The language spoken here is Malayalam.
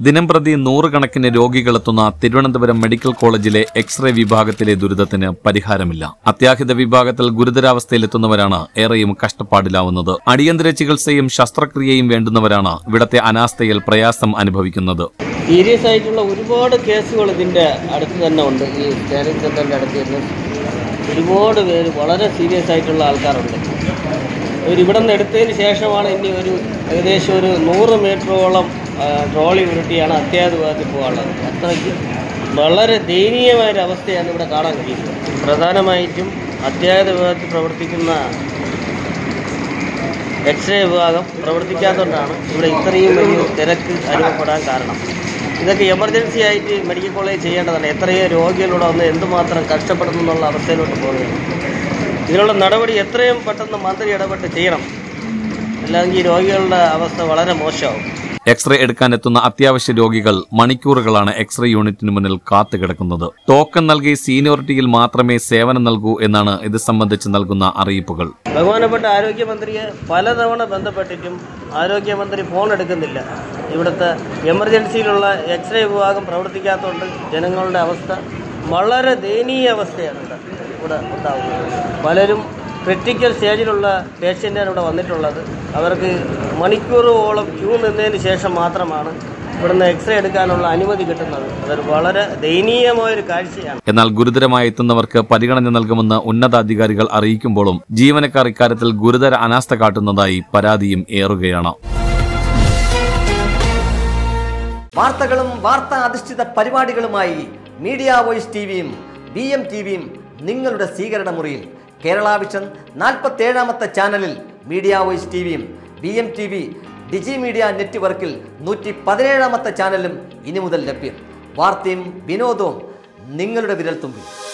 ദിനംപ്രതി നൂറുകണക്കിന് രോഗികളെത്തുന്ന തിരുവനന്തപുരം മെഡിക്കൽ കോളേജിലെ എക്സ്റേ വിഭാഗത്തിലെ ദുരിതത്തിന് പരിഹാരമില്ല അത്യാഹിത വിഭാഗത്തിൽ ഗുരുതരാവസ്ഥയിലെത്തുന്നവരാണ് ഏറെയും കഷ്ടപ്പാടിലാവുന്നത് അടിയന്തര ചികിത്സയും ശസ്ത്രക്രിയയും വേണ്ടുന്നവരാണ് ഇവിടത്തെ അനാസ്ഥയിൽ പ്രയാസം അനുഭവിക്കുന്നത് സീരിയസ് ആയിട്ടുള്ള ഒരുപാട് കേസുകൾ ഇതിൻ്റെ അടുത്ത് തന്നെ ഉണ്ട് ഈ സ്കാനിങ് സെൻ്ററിൻ്റെ അടുത്ത് തന്നെ ഒരുപാട് പേര് വളരെ സീരിയസ് ആയിട്ടുള്ള ആൾക്കാരുണ്ട് ഒരു ഇവിടെ നിന്ന് എടുത്തതിന് ശേഷമാണ് ഇനി ഒരു ഏകദേശം ഒരു നൂറ് മീറ്ററോളം ആ, ട്രോളി ഉരുട്ടിയാണ് അത്യാഹിത വിഭാഗത്തിൽ പോകാനുള്ളത് അത്രയ്ക്ക് വളരെ ദയനീയമായ ഒരു അവസ്ഥയാണ് ഇവിടെ കാണാൻ കഴിയുന്നത് പ്രധാനമായിട്ടും അത്യാഹിത വിഭാഗത്തിൽ പ്രവർത്തിക്കുന്ന എക്സ്റേ വിഭാഗം പ്രവർത്തിക്കാത്തതുകൊണ്ടാണ് ഇവിടെ ഇത്രയും വലിയ തിരക്ക് അനുഭവപ്പെടാൻ കാരണം ഇതൊക്കെ എമർജൻസി ആയിട്ട് മെഡിക്കൽ കോളേജ് ചെയ്യേണ്ടതാണ് എത്രയോ രോഗികളിവിടെ വന്ന് എന്തുമാത്രം കഷ്ടപ്പെടുന്നു എന്നുള്ള അവസ്ഥയിലോട്ട് പോവുകയാണ് ഇതിനുള്ള നടപടി എത്രയും പെട്ടെന്ന് മന്ത്രി ഇടപെട്ട് ചെയ്യണം അല്ലെങ്കിൽ ഈ രോഗികളുടെ അവസ്ഥ വളരെ മോശമാവും എക്സ്റേ എടുക്കാനെത്തുന്ന അത്യാവശ്യ രോഗികൾ മണിക്കൂറുകളാണ് എക്സ്റേ യൂണിറ്റിന് മുന്നിൽ കാത്തുകിടക്കുന്നത് ടോക്കൺ നൽകി സീനിയോറിറ്റിയിൽ മാത്രമേ സേവനം നൽകൂ എന്നാണ് ഇത് സംബന്ധിച്ച് നൽകുന്ന അറിയിപ്പുകൾ ബഹുമാനപ്പെട്ട ആരോഗ്യമന്ത്രിയെ പലതവണ ബന്ധപ്പെട്ടിട്ടും ആരോഗ്യമന്ത്രി ഫോൺ എടുക്കുന്നില്ല ഇവിടുത്തെ എമർജൻസിയിലുള്ള എക്സ്റേ വിഭാഗം പ്രവർത്തിക്കാത്തതുകൊണ്ട് ജനങ്ങളുടെ അവസ്ഥ വളരെ ദയനീയ അവസ്ഥയാണ് ഇവിടെ ഇവിടെ ഉണ്ടാകുന്നത് പലരും ക്രിട്ടിക്കൽ സ്റ്റേജിലുള്ള പേഷ്യൻ്റാണ് ഇവിടെ വന്നിട്ടുള്ളത് അവർക്ക് മണിക്കൂറുകളോളം ക്യൂ നിന്നതിന് ശേഷം മാത്രമാണ് ഇവിടുന്ന് എക്സ്റേ എടുക്കാനുള്ള അനുമതി കിട്ടുന്നത് അതൊരു വളരെ ദയനീയമായൊരു കാഴ്ചയാണ് എന്നാൽ ഗുരുതരമായി എത്തുന്നവർക്ക് പരിഗണന നൽകുമെന്ന് ഉന്നതാധികാരികൾ അറിയിക്കുമ്പോഴും ജീവനക്കാർ ഇക്കാര്യത്തിൽ ഗുരുതര അനാസ്ഥ കാട്ടുന്നതായി പരാതിയും ഏറുകയാണ് വാർത്തകളും വാർത്താ അധിഷ്ഠിത പരിപാടികളുമായി മീഡിയ വോയിസ് ടി വിയും ബി എം ടി വിയും നിങ്ങളുടെ സ്വീകരണ മുറിയിൽ കേരള വിഷൻ നാൽപ്പത്തേഴാമത്തെ ചാനലിൽ മീഡിയ വോയിസ് ടി വിയും B M T V digi media നെറ്റ്വർക്കിൽ നൂറ്റി പതിനേഴാമത്തെ ചാനലും ഇനി മുതൽ ലഭ്യം വാർത്തയും വിനോദവും നിങ്ങളുടെ വിരൽത്തുമ്പിൽ